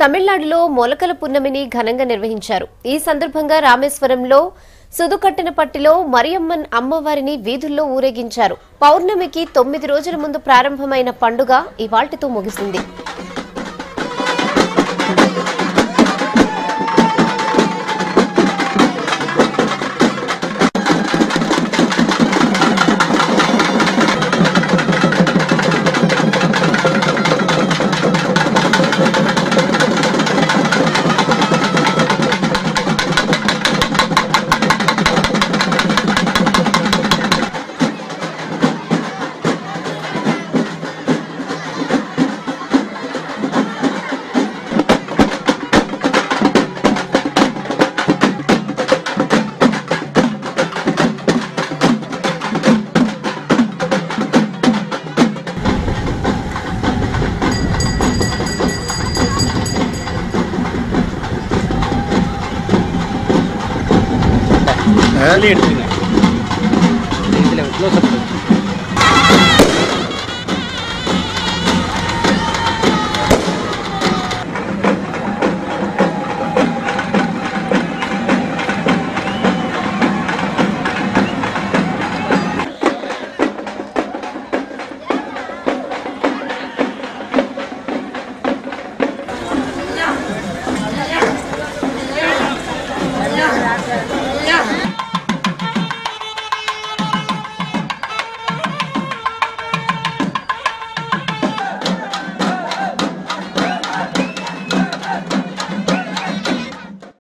తమిళనాడులో మొలకల పున్నమిని ఘనంగా నిర్వహించారు ఈ సందర్భంగా రామేశ్వరంలో సుదుకట్టినపట్టిలో మరియమ్మన్ అమ్మవారిని వీధుల్లో ఊరేగించారు పౌర్ణమికి తొమ్మిది రోజుల ముందు ప్రారంభమైన పండుగ ఇవాళ్టితో ముగిసింది வெளியே எடுத்துங்க இதில் க்ளோஸ் அப்